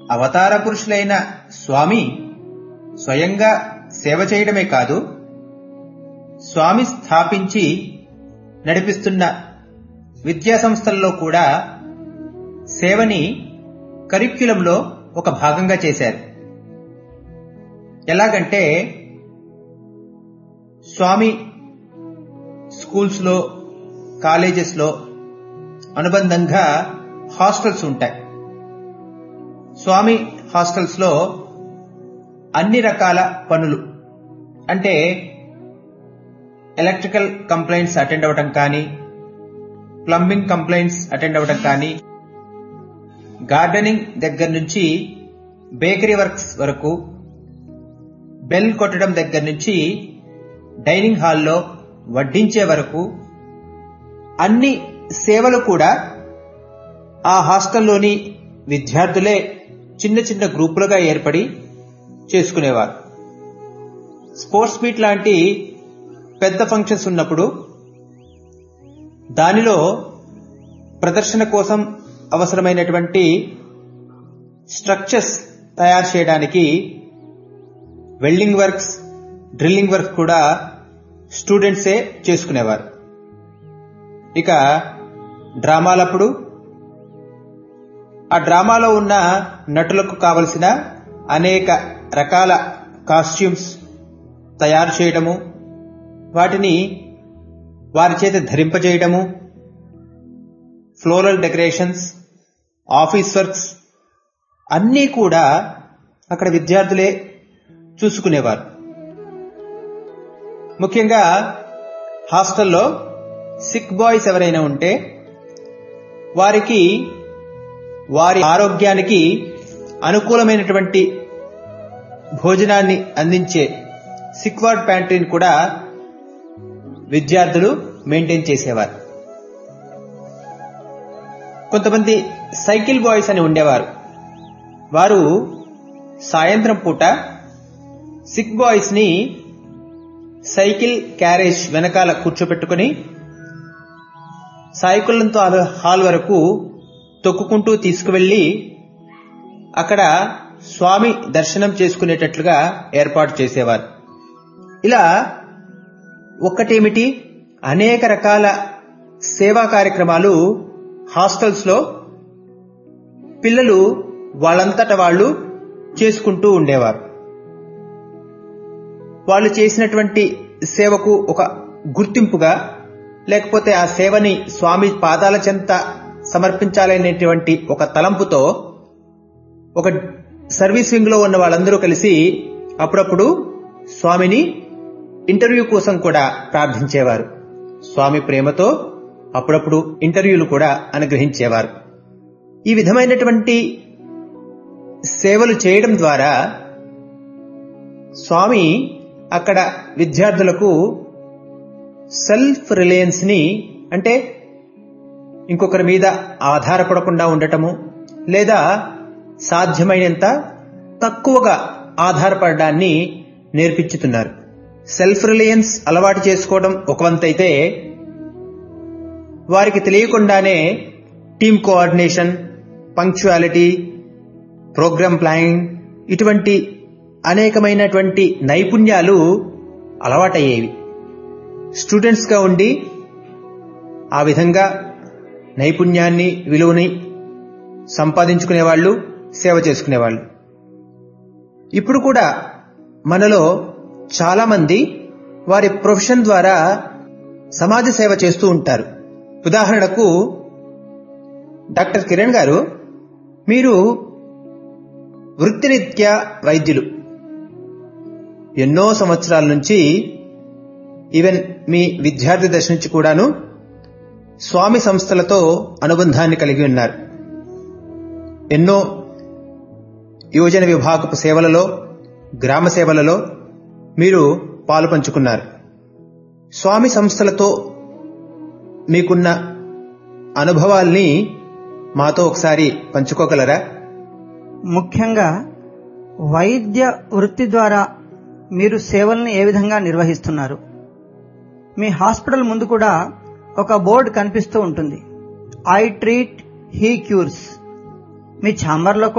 అవతార పురుషులైన స్వామి స్వయంగా సేవ చేయడమే కాదు స్వామి స్థాపించి నడిపిస్తున్న విద్యా సంస్థల్లో కూడా సేవని కరిక్యులంలో ఒక భాగంగా చేశారు ఎలాగంటే స్వామి స్కూల్స్లో కాలేజెస్లో అనుబంధంగా హాస్టల్స్ ఉంటాయి స్వామి హాస్టల్స్లో అన్ని రకాల పనులు అంటే ఎలక్ట్రికల్ కంప్లైంట్స్ అటెండ్ అవ్వటం కానీ ప్లంబింగ్ కంప్లైంట్స్ అటెండ్ అవ్వటం కానీ గార్డెనింగ్ దగ్గర నుంచి బేకరీ వర్క్స్ వరకు బెల్ కొట్టడం దగ్గర నుంచి డైనింగ్ హాల్లో వడ్డించే వరకు అన్ని సేవలు కూడా ఆ హాస్టల్లోని విద్యార్థులే చిన్న చిన్న గ్రూపులుగా ఏర్పడి చేసుకునేవారు స్పోర్ట్స్ మీట్ లాంటి పెద్ద ఫంక్షన్స్ ఉన్నప్పుడు దానిలో ప్రదర్శన కోసం అవసరమైనటువంటి స్ట్రక్చర్స్ తయారు చేయడానికి వెల్డింగ్ వర్క్స్ డ్రిల్లింగ్ వర్క్ కూడా స్టూడెంట్సే చేసుకునేవారు ఇక డ్రామాలప్పుడు ఆ డ్రామాలో ఉన్న నటులకు కావలసిన అనేక రకాల కాస్ట్యూమ్స్ తయారు చేయడము వాటిని వారి చేత ధరింపజేయడము ఫ్లోరల్ డెకరేషన్స్ ఆఫీస్ వర్క్స్ అన్నీ కూడా అక్కడ విద్యార్థులే చూసుకునేవారు ముఖ్యంగా హాస్టల్లో సిక్ బాయ్స్ ఎవరైనా ఉంటే వారికి వారి ఆరోగ్యానికి అనుకూలమైనటువంటి భోజనాన్ని అందించే సిక్ వార్డ్ ప్యాంట్రీని కూడా విద్యార్థులు మెయింటైన్ చేసేవారు కొంతమంది సైకిల్ బాయ్స్ అని ఉండేవారు వారు సాయంత్రం పూట సిక్ బాయ్స్ ని సైకిల్ క్యారేజ్ వెనకాల కూర్చోబెట్టుకుని సాయికులంతో హాల్ వరకు తొక్కుకుంటూ తీసుకువెళ్లి అక్కడ స్వామి దర్శనం చేసుకునేటట్లుగా ఏర్పాటు చేసేవారు ఇలా ఒక్కటేమిటి అనేక రకాల సేవా కార్యక్రమాలు హాస్టల్స్ లో పిల్లలు వాళ్ళంతట వాళ్ళు చేసుకుంటూ ఉండేవారు వాళ్ళు చేసినటువంటి సేవకు ఒక గుర్తింపుగా లేకపోతే ఆ సేవని స్వామి పాదాల చెంత సమర్పించాలనేటువంటి ఒక తలంపుతో ఒక సర్వీస్ వింగ్ లో ఉన్న వాళ్ళందరూ కలిసి అప్పుడప్పుడు స్వామిని ఇంటర్వ్యూ కోసం కూడా ప్రార్థించేవారు స్వామి ప్రేమతో అప్పుడప్పుడు ఇంటర్వ్యూలు కూడా అనుగ్రహించేవారు ఈ విధమైనటువంటి సేవలు చేయడం ద్వారా స్వామి అక్కడ విద్యార్థులకు సెల్ఫ్ రిలయన్స్ ని అంటే ఇంకొకరి మీద ఆధారపడకుండా ఉండటము లేదా సాధ్యమైనంత తక్కువగా ఆధారపడడాన్ని నేర్పించుతున్నారు సెల్ఫ్ రిలయన్స్ అలవాటు చేసుకోవడం ఒక వంతైతే వారికి తెలియకుండానే team coordination punctuality programme planning ఇటువంటి అనేకమైనటువంటి నైపుణ్యాలు అలవాటయ్యేవి స్టూడెంట్స్గా ఉండి ఆ విధంగా నైపుణ్యాన్ని విలువని సంపాదించుకునేవాళ్ళు సేవ చేసుకునేవాళ్ళు ఇప్పుడు కూడా మనలో చాలామంది వారి ప్రొఫెషన్ ద్వారా సమాజ సేవ చేస్తూ ఉంటారు ఉదాహరణకు డాక్టర్ కిరణ్ గారు మీరు వృత్తిరీత్యా వైద్యులు ఎన్నో సంవత్సరాల నుంచి ఈవెన్ మీ విద్యార్థి దశ నుంచి కూడాను స్వామి సంస్థలతో అనుబంధాన్ని కలిగి ఉన్నారు ఎన్నో యువజన విభాగపు సేవలలో గ్రామ సేవలలో మీరు పాలు పంచుకున్నారు స్వామి సంస్థలతో మీకున్న అనుభవాల్ని మాతో ఒకసారి పంచుకోగలరా ముఖ్యంగా వైద్య వృత్తి ద్వారా మీరు సేవల్ని ఏ విధంగా నిర్వహిస్తున్నారు మీ హాస్పిటల్ ముందు కూడా ఒక బోర్డు కనిపిస్తూ ఉంటుంది ఐ ట్రీట్ హీ క్యూర్స్ మీ ఛాంబర్లో